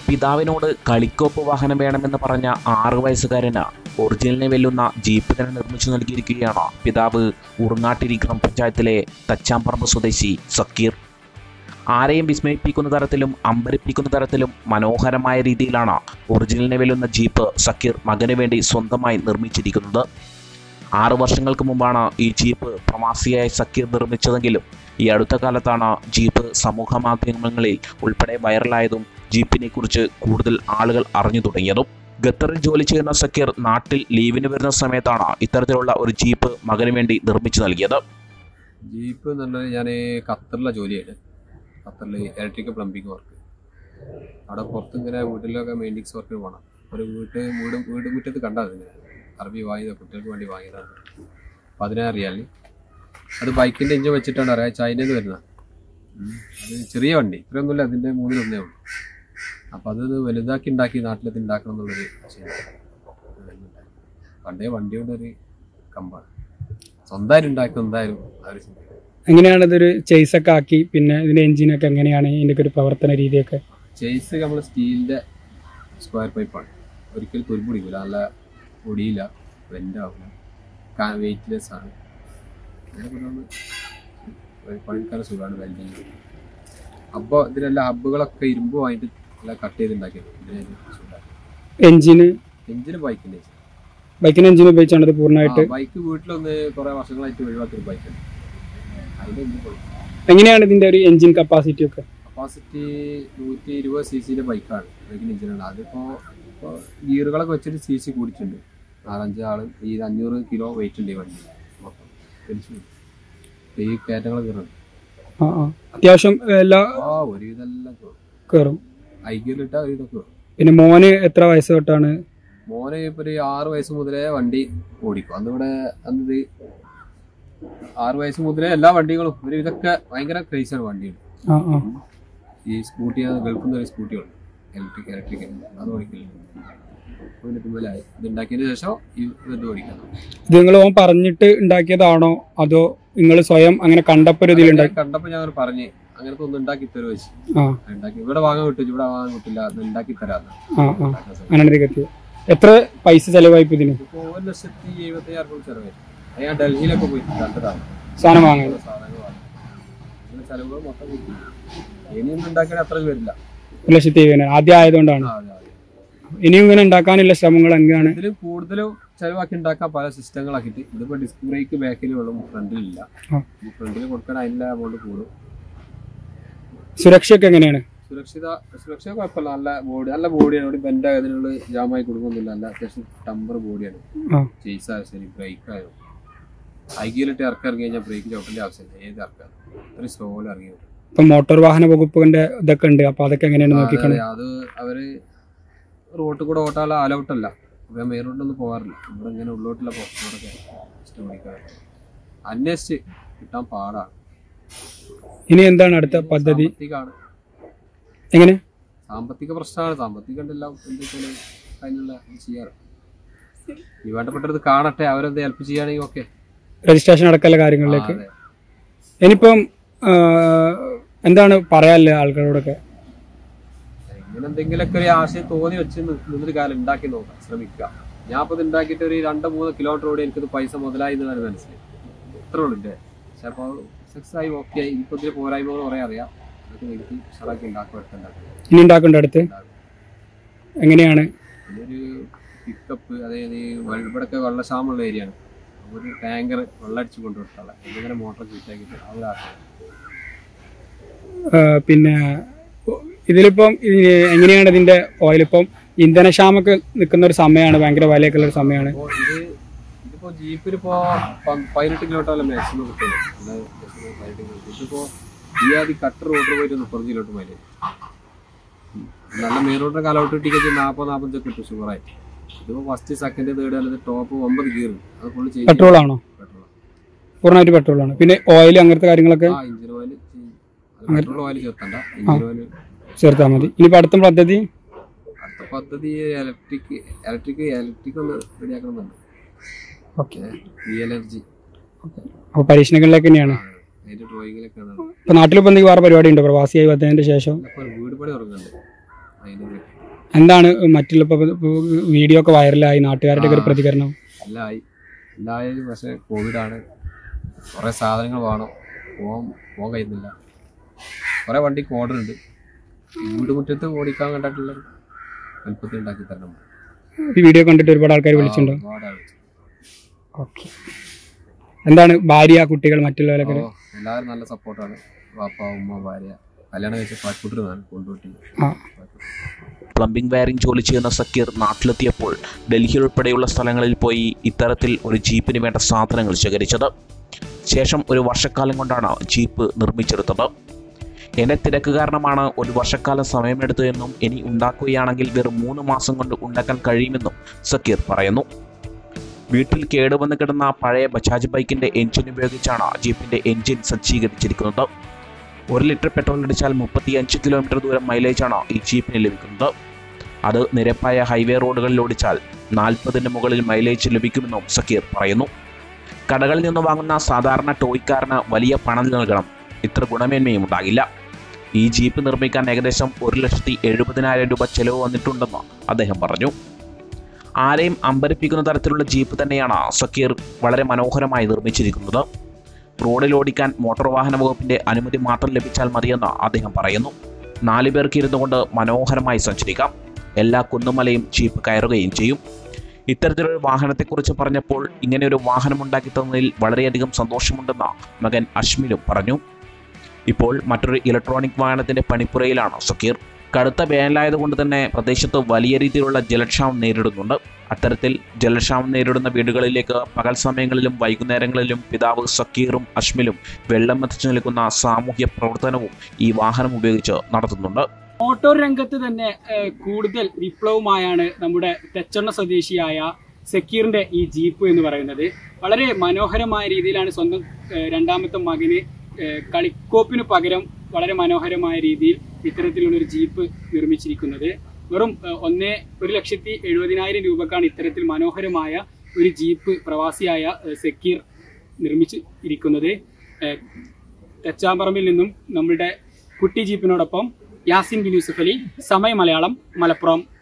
പിതാവിനോട് കളിക്കോപ്പ് വാഹനം വേണമെന്ന് പറഞ്ഞ ആറു വയസ്സുകാരന് ഒറിജിനലിനെ വെല്ലുന്ന ജീപ്പ് തന്നെ നിർമ്മിച്ചു നൽകിയിരിക്കുകയാണ് പിതാവ് ഉറുങ്ങാട്ടിരി ഗ്രാമപഞ്ചായത്തിലെ തച്ചാമ്പറമ്പ് സ്വദേശി സക്കീർ ആരെയും വിസ്മയിപ്പിക്കുന്ന തരത്തിലും അമ്പരിപ്പിക്കുന്ന തരത്തിലും മനോഹരമായ രീതിയിലാണ് ഒറിജിനലിനെ വെല്ലുന്ന ജീപ്പ് സക്കീർ മകന് വേണ്ടി സ്വന്തമായി നിർമ്മിച്ചിരിക്കുന്നത് ആറു വർഷങ്ങൾക്ക് മുമ്പാണ് ഈ ജീപ്പ് പ്രവാസിയായ സക്കീർ നിർമ്മിച്ചതെങ്കിലും ഈ അടുത്ത കാലത്താണ് ജീപ്പ് സമൂഹ മാധ്യമങ്ങളിൽ ഉൾപ്പെടെ വൈറലായതും ജീപ്പിനെ കുറിച്ച് കൂടുതൽ ആളുകൾ അറിഞ്ഞു തുടങ്ങിയതും ഖത്തറിൽ ജോലി ചെയ്യുന്ന സക്കീർ നാട്ടിൽ ലീവിന് വരുന്ന സമയത്താണ് ഇത്തരത്തിലുള്ള ഒരു ജീപ്പ് മകന് വേണ്ടി നിർമ്മിച്ചു നൽകിയത് ജീപ്പ് എന്ന് പറഞ്ഞാൽ ഞാൻ ഖത്തറിലെ ജോലിയാണ് ഖത്തറിൽ ഇലക്ട്രിക്കൽ പ്ലംബിംഗ് വർക്ക് അവിടെ പുറത്ത് ഇങ്ങനെ വീട്ടിലൊക്കെ മെയിൻറ്റിങ്സ് വർക്കിന് പോകണം ഒരു വീട്ട് വീട് വീട് മുറ്റത്ത് കണ്ടത് ഇങ്ങനെ അറബി വാങ്ങിയത് കുട്ടികൾക്ക് വേണ്ടി വാങ്ങിയതാണ് പതിനായിരം റിയാലിന് അത് ബൈക്കിൻ്റെ എഞ്ചിൻ വെച്ചിട്ടാണ് അറിയാം ചൈനയിൽ നിന്ന് വരുന്നത് അത് ചെറിയ വണ്ടി ഇത്രയൊന്നുമില്ല അതിൻ്റെ മൂന്നിലൊന്നേ ഉള്ളൂ അപ്പോൾ അത് വലുതാക്കി ഉണ്ടാക്കി നാട്ടിലത് ഉണ്ടാക്കണം എന്നുള്ളൊരു ചിന്ത. പണ്ടേ വണ്ടി കൊണ്ടൊരു കമ്പാണ് സ്വന്തമായിട്ട് ഉണ്ടാക്കും എന്തായാലും ആ ഒരു ചിന്ത എങ്ങനെയാണ് ഇതൊരു ചേസ് ഒക്കെ ആക്കി പിന്നെ ഇതിന്റെ എഞ്ചിനൊക്കെ എങ്ങനെയാണ് ഇതിന്റെ ഒക്കെ ഒരു പ്രവർത്തന രീതിയൊക്കെ ചേസ് നമ്മൾ സ്റ്റീലിന്റെ സ്ക്വയർ പൈപ്പാണ് ഒരിക്കലും തുരുപിടിക്കില്ല നല്ല പൊടിയില്ല വെൻ്റാവില്ല വെയിറ്റ്ലെസ് ആണ് അങ്ങനെ കൊണ്ടുവന്ന് ഒരു പണിക്കാരെ സുഖമാണ് വെൽഡിങ് അപ്പോൾ ഇതിലെല്ലാം ഹബ്ബുകളൊക്കെ ഇരുമ്പ് വാങ്ങിയിട്ട് എല്ലാം കട്ട് ചെയ്തുണ്ടാക്കിയത് ഇതിനെ സുഖമാണ് എഞ്ചിന് എഞ്ചിന് ബൈക്കിൻ്റെ ബൈക്കിന് എഞ്ചിൻ ഉപയോഗിച്ചാണ് ഇത് പൂർണ്ണമായിട്ട് ബൈക്ക് വീട്ടിലൊന്ന് കുറേ വർഷങ്ങളായിട്ട് ഒഴിവാക്കിയൊരു ബൈക്കുണ്ട് അതിൻ്റെ എഞ്ചിൻ പോയി എങ്ങനെയാണ് ഇതിന്റെ ഒരു എഞ്ചിൻ കപ്പാസിറ്റി ഒക്കെ കപ്പാസിറ്റി നൂറ്റി ഇരുപത് സി സിയുടെ ബൈക്കാണ് ബൈക്കിന് എഞ്ചിനാണ് അതിപ്പോൾ ഇപ്പോൾ ഗിയറുകളൊക്കെ വെച്ചിട്ട് സി സി കൂടിയിട്ടുണ്ട് നാലഞ്ച് ആൾ ഈ അഞ്ഞൂറ് കിലോ വെയിറ്റ് ഉണ്ട് ഈ വണ്ടി മൊത്തം തിരിച്ചു പോയി. ഈ കയറ്റങ്ങൾ കയറുന്നുണ്ട് ആ ആ അത്യാവശ്യം എല്ലാ ആ ഒരു ഇതെല്ലാം കയറും കയറും ഐ ഗിയറിലിട്ടാൽ ഒരു ഇതൊക്കെ കയറും പിന്നെ മോന് എത്ര വയസ്സ് തൊട്ടാണ് മോനെ ഇപ്പോൾ ഒരു ആറ് വയസ്സ് മുതലേ വണ്ടി ഓടിക്കും അന്നിവിടെ അന്നത് ആറ് വയസ്സ് മുതലേ എല്ലാ വണ്ടികളും ഒരു ഇതൊക്കെ ഭയങ്കര ക്രേസാണ് വണ്ടികൾ ആ ആ ഈ സ്കൂട്ടി ഗൾഫിൽ നിന്ന് ഒരു സ്കൂട്ടിയുണ്ട് ഇലക്ട്രിക് ഇലക്ട്രിക് അത് ഓടിക്കില്ല അതിന് തുമ്മലായി ഇത് ഉണ്ടാക്കിയതിന് ശേഷം ഈ ഇത് ഓടിക്കണം ഇത് നിങ്ങൾ ഓൻ പറഞ്ഞിട്ട് ഉണ്ടാക്കിയതാണോ അതോ നിങ്ങൾ സ്വയം അങ്ങനെ കണ്ടപ്പോ ഒരു ഇതിലുണ്ടാക്കി കണ്ടപ്പോൾ ഞാൻ പറഞ്ഞു അങ്ങനത്തെ ഒന്ന് ഉണ്ടാക്കി തരുമോ വെച്ച് ആ ഉണ്ടാക്കി ഇവിടെ വാങ്ങാൻ കിട്ടും ഇവിടെ വാങ്ങാൻ കിട്ടില്ല അത് ഉണ്ടാക്കി തരാന്ന് ആ ആ അങ്ങനെ ഇതിലേക്ക് എത്തിയത് എത്ര പൈസ ചെലവായിപ്പോ ഇതിന് ഇപ്പോൾ ഒരു ലക്ഷത്തി എഴുപത്തി അയ്യായിരം രൂപ ചെലവായി അത് ഞാൻ ഡൽഹിയിലൊക്കെ പോയി കണ്ടതാണ് സാധനം വാങ്ങാൻ സാധനങ്ങൾ വാങ്ങി അങ്ങനെ ചെലവുകൾ മൊത്തം കിട്ടി ഇനിയൊന്നും ഉണ്ടാക്കിയാൽ അത്ര വരില്ല ഒരു ലക്ഷത്തി എഴുപതിനായിരം ആദ്യം ആയതുകൊണ്ടാണ് ആ, അതെ, അതെ. ഇനിയും ഇങ്ങനെ ഉണ്ടാക്കാനുള്ള ശ്രമങ്ങൾ എങ്ങനെയാണ് ഇതിൽ കൂടുതലും ചെലവാക്കി ഉണ്ടാക്കാൻ പല സിസ്റ്റങ്ങളാക്കിയിട്ട് ഇതിപ്പോ ഡിസ്ക് ബ്രേക്ക് ബാക്കിൽ ഉള്ളൂ ഫ്രണ്ടിലില്ല ആ. ഫ്രണ്ടിൽ കൊടുക്കാൻ അതിന്റെ എമൗണ്ട് കൂടും സുരക്ഷയൊക്കെ എങ്ങനെയാണ് സുരക്ഷിത സുരക്ഷ കുഴപ്പമില്ല നല്ല ബോഡി നല്ല ബോഡിയാണ് ഇവിടെ ബെൻഡ് ആയതിനുള്ള ജാമായി കൊടുക്കുന്നില്ല നല്ല അത്യാവശ്യം ടമ്പർ ബോഡിയാണ് ആ ചേസ് ആയാലും ശരി ബ്രേക്ക് ആയാലും ഹൈഗിയിലിട്ട് ഇറക്കി ഇറങ്ങി കഴിഞ്ഞാൽ ബ്രേക്ക് ചവിട്ടേണ്ട ആവശ്യമില്ല ഏത് ഇറക്കാം അത്രയും സ്ലോയിൽ ഇറങ്ങി വരും ഇപ്പൊ മോട്ടോർ വാഹന വകുപ്പിന്റെ ഇതൊക്കെ ഉണ്ട് അപ്പൊ അതൊക്കെ എങ്ങനെയാണ് നോക്കിക്കണം അതെ, അത് അവര് റോട്ടിൽ കൂടെ ഓട്ടാനുള്ള അലൗട്ട് അല്ല അപ്പൊ മെയിൻ റോഡിലൊന്നും പോകാറില്ല ഇവിടെ ഇങ്ങനെ ഉള്ളോട്ടുള്ള പോസ്റ്ററൊക്കെ ഇഷ്ടം പിടിക്കാറ് അന്വേഷിച്ച് കിട്ടാൻ പാടാണ് ഇനി എന്താണ് അടുത്ത പദ്ധതി സാമ്പത്തികമാണ് എങ്ങനെ സാമ്പത്തിക പ്രശ്നമാണ് സാമ്പത്തികം ഉണ്ടെല്ലാം എന്താ വെച്ചാല് അതിനുള്ള ഇത് ചെയ്യാറ് ഈ വേണ്ടപ്പെട്ടത് കാണട്ടെ അവരെന്ത് ഹെൽപ്പ് ചെയ്യുകയാണെങ്കിൽ ഓക്കെ രജിസ്ട്രേഷൻ അടക്കമുള്ള കാര്യങ്ങളിലേക്ക് ഇനിയിപ്പം ആ, എന്താണ് പറയാല്ലേ ആൾക്കാരോടൊക്കെ ഇങ്ങനെ എന്തെങ്കിലുമൊക്കെ ഒരു ആശയം തോന്നി വെച്ച് നി- നിന്നൊരു കാലം ഉണ്ടാക്കി നോക്കാം ശ്രമിക്കുക ഞാൻ അപ്പോൾ ഇത് ഉണ്ടാക്കിയിട്ട് ഒരു രണ്ട് മൂന്ന് കിലോമീറ്റർ ഓടി എനിക്കത് പൈസ മുതലായി എന്നാണ് മനസ്സിലായി ഇത്ര ഉള്ളിൻ്റെ പക്ഷെ അപ്പോൾ സക്സസ് ആയി ഓക്കെ ആയി ഇപ്പോൾ ഇതിൽ പോരായ്മകൾ കുറേ അറിയാം അതൊക്കെ എനിക്ക് ഉഷാറാക്കി ഉണ്ടാക്കി എടുത്തുണ്ടാക്കും ഇനി ഉണ്ടാക്കണ്ട അടുത്ത് എങ്ങനെയാണ് പിന്നെ ഒരു പിക്കപ്പ് അതായത് ഈ വെള്ള- ഇവിടെയൊക്കെ വെള്ളക്ഷാമുള്ള ഏരിയയാണ് ഒരു ടാങ്കർ വെള്ളം അടിച്ച് കൊണ്ടുവിട്ടുള്ള ഇതിങ്ങനെ മോട്ടർ ചീറ്റാക്കിയിട്ട് അവരാക്കാം ആ, പിന്നെ ഇതിലിപ്പം ഇത് എങ്ങനെയാണ് ഇതിന്റെ ഓയിൽ ഇപ്പം ഇന്ധനക്ഷാമൊക്കെ നിൽക്കുന്ന ഒരു സമയമാണ് ഭയങ്കര വിലയൊക്കെ ഉള്ള ഒരു സമയമാണ് അപ്പോൾ ഇത് ഇതിപ്പോൾ ജീപ്പിലിപ്പോൾ പതിനെട്ട് കിലോമീറ്റർ മാക്സിമം കിട്ടുള്ളൂ അല്ല maximum പതിനെട്ട് കിലോമീറ്റർ ഇതിപ്പോൾ ഈ ആദ്യം കട്ടർ റോഡിൽ പോയിട്ട് മുപ്പത് കിലോമീറ്റർ മൈലേജ് നല്ല മെയിൻ റോഡിന്റെ കാലൗട്ട് കിട്ടിക്കഴിഞ്ഞാൽ നാൽപ്പത് നാൽപ്പത്തഞ്ച് കിട്ടും ഷുഗറായിട്ട് ഇതിപ്പോൾ ഫസ്റ്റ് സെക്കൻഡ് തേർഡ് അല്ലെങ്കിൽ ടോപ്പ് ഒമ്പത് ഗിയർ അത് ഫുള്ള് ചെയ്യും പെട്രോൾ ആണോ പെട്രോൾ പൂർണ്ണമായിട്ട് പെട്രോൾ ആണ് പിന്നെ ഓയിൽ അങ്ങനത്തെ കാര്യങ്ങളൊക്കെ ആ ഇഞ്ചിൻ ഓയിൽ പെട്രോൾ ഓയിൽ ചേർത്തണ്ട ഇഞ്ചിൻ ഓയിൽ ചേർത്താൽ മതി ഇനിയിപ്പോൾ അടുത്ത പദ്ധതി അടുത്ത പദ്ധതി ഇലക്ട്രിക് ഇലക്ട്രിക് ഇലക്ട്രിക് ഒന്ന് റെഡിയാക്കണമെന്നുണ്ട് ഓക്കെ ഈ എനർജി അപ്പോൾ പരീക്ഷണങ്ങളിലേക്ക് തന്നെയാണ് അതിന്റെ ഡ്രോയിങ്ങിലൊക്കെയാണ് ഇപ്പോൾ നാട്ടിലിപ്പോൾ എന്തെങ്കിലും വേറെ പരിപാടി ഉണ്ടോ പ്രവാസിയായി വന്നതിന് ശേഷം ഇപ്പോൾ ഒരു വീട് പണി തുടങ്ങുന്നുണ്ട് അതിന് എന്താണ് മറ്റുള്ള ഇപ്പൊ ഇപ്പൊ വീഡിയോ ഒക്കെ വൈറലായി നാട്ടുകാരുടെ ഒക്കെ ഒരു പ്രതികരണം എല്ലാം ആയി എല്ലാം ആയി പക്ഷേ കോവിഡാണ് കുറേ സാധനങ്ങൾ വേണം പോകാൻ പോകാൻ കഴിയുന്നില്ല കുറേ വണ്ടിക്ക് ഓർഡർ ഉണ്ട് വീട് മുറ്റത്ത് ഓടിക്കാൻ കണ്ടിട്ടുള്ള വലുപ്പത്തിൽ ഉണ്ടാക്കി തരണം ഈ വീഡിയോ കണ്ടിട്ട് ഒരുപാട് ആൾക്കാർ വിളിച്ചിട്ടുണ്ടോ ഒരുപാട് ആൾ വിളിച്ചു. ഓക്കെ എന്താണ് ഭാര്യ കുട്ടികൾ മറ്റുള്ളവരൊക്കെ ഓ, എല്ലാവരും നല്ല സപ്പോർട്ടാണ് വാപ്പ ഉമ്മ ഭാര്യ കല്യാണം കഴിച്ച പാട്ട്പുട്ടിരുന്നാണ് കൊണ്ടുപോട്ടി ആ പ്ലംബിംഗ് വയറിംഗ് ജോലി ചെയ്യുന്ന സക്കീർ നാട്ടിലെത്തിയപ്പോൾ ഡൽഹി ഉൾപ്പെടെയുള്ള സ്ഥലങ്ങളിൽ പോയി ഇത്തരത്തിൽ ഒരു ജീപ്പിന് വേണ്ട സാധനങ്ങൾ ശേഖരിച്ചത് ശേഷം ഒരു വർഷക്കാലം കൊണ്ടാണ് ജീപ്പ് നിർമ്മിച്ചെടുത്തത് എൻ്റെ തിരക്ക് കാരണമാണ് ഒരു വർഷക്കാലം സമയമെടുത്തതെന്നും ഇനി ഉണ്ടാക്കുകയാണെങ്കിൽ വെറും മൂന്ന് മാസം കൊണ്ട് ഉണ്ടാക്കാൻ കഴിയുമെന്നും സക്കീർ പറയുന്നു വീട്ടിൽ കേടുവന്ന് കിടന്ന പഴയ ബജാജ് ബൈക്കിന്റെ എഞ്ചിൻ ഉപയോഗിച്ചാണ് ജീപ്പിന്റെ എഞ്ചിൻ സജ്ജീകരിച്ചിരിക്കുന്നത് ഒരു ലിറ്റർ പെട്രോൾ അടിച്ചാൽ മുപ്പത്തിയഞ്ച് കിലോമീറ്റർ ദൂരം മൈലേജാണ് ഈ ജീപ്പിന് ലഭിക്കുന്നത് അത് നിരപ്പായ ഹൈവേ റോഡുകളിൽ ഓടിച്ചാൽ നാൽപ്പതിന് മുകളിൽ മൈലേജ് ലഭിക്കുമെന്നും സക്കീർ പറയുന്നു കടകളിൽ നിന്ന് വാങ്ങുന്ന സാധാരണ ടോയ്ക്കാരന് വലിയ പണം നൽകണം ഇത്ര ഗുണമേന്മയും ഉണ്ടാകില്ല ഈ ജീപ്പ് നിർമ്മിക്കാൻ ഏകദേശം ഒരു ലക്ഷത്തി എഴുപതിനായിരം രൂപ ചെലവ് വന്നിട്ടുണ്ടെന്ന് അദ്ദേഹം പറഞ്ഞു ആരെയും അമ്പരപ്പിക്കുന്ന തരത്തിലുള്ള ജീപ്പ് തന്നെയാണ് സക്കീർ വളരെ മനോഹരമായി നിർമ്മിച്ചിരിക്കുന്നത് റോഡിൽ ഓടിക്കാൻ മോട്ടോർ വാഹന വകുപ്പിന്റെ അനുമതി മാത്രം ലഭിച്ചാൽ മതിയെന്ന് അദ്ദേഹം പറയുന്നു നാലു പേർക്ക് ഇരുന്നു കൊണ്ട് മനോഹരമായി സഞ്ചരിക്കാം എല്ലാ കുന്നുമലയും ജീപ്പ് കയറുകയും ചെയ്യും ഇത്തരത്തിലൊരു വാഹനത്തെക്കുറിച്ച് പറഞ്ഞപ്പോൾ ഇങ്ങനെ ഒരു വാഹനം ഉണ്ടാക്കി തന്നതിൽ വളരെയധികം സന്തോഷമുണ്ടെന്ന് മകൻ അഷ്മിലും പറഞ്ഞു ഇപ്പോൾ മറ്റൊരു ഇലക്ട്രോണിക് വാഹനത്തിന്റെ പണിപ്പുരയിലാണ് സക്കീർ കടുത്ത വേനലായതുകൊണ്ട് തന്നെ പ്രദേശത്ത് വലിയ രീതിയിലുള്ള ജലക്ഷാമം നേരിടുന്നുണ്ട് അത്തരത്തിൽ ജലക്ഷാമം നേരിടുന്ന വീടുകളിലേക്ക് പകൽ സമയങ്ങളിലും വൈകുന്നേരങ്ങളിലും പിതാവ് സക്കീറും അഷ്മിലും വെള്ളം എത്തിച്ചു നൽകുന്ന സാമൂഹ്യ പ്രവർത്തനവും ഈ വാഹനം ഉപയോഗിച്ച് നടത്തുന്നുണ്ട് മോട്ടോർ രംഗത്ത് തന്നെ ഏഹ്, കൂടുതൽ വിപ്ലവമായാണ് നമ്മുടെ തെച്ചെണ്ണ സ്വദേശിയായ സക്കീറിന്റെ ഈ ജീപ്പ് എന്ന് പറയുന്നത് വളരെ മനോഹരമായ രീതിയിലാണ് സ്വന്തം ഏഹ്, രണ്ടാമത്തെ മകന് ഏഹ്, കളിക്കോപ്പിന് പകരം വളരെ മനോഹരമായ രീതിയിൽ ഇത്തരത്തിലുള്ള ഒരു ജീപ്പ് നിർമ്മിച്ചിരിക്കുന്നത് വെറും ഏഹ്, ഒന്നേ ഒരു ലക്ഷത്തി എഴുപതിനായിരം രൂപക്കാണ് ഇത്തരത്തിൽ മനോഹരമായ ഒരു ജീപ്പ് പ്രവാസിയായ ഏഹ്, സക്കീർ നിർമ്മിച്ച് ഇരിക്കുന്നത് ഏഹ്, തെച്ചാമ്പറമ്പിൽ നിന്നും നമ്മളുടെ കുട്ടി ജീപ്പിനോടൊപ്പം യാസിൻ ബിൻ യൂസഫ് അലി സമയ മലയാളം മലപ്പുറം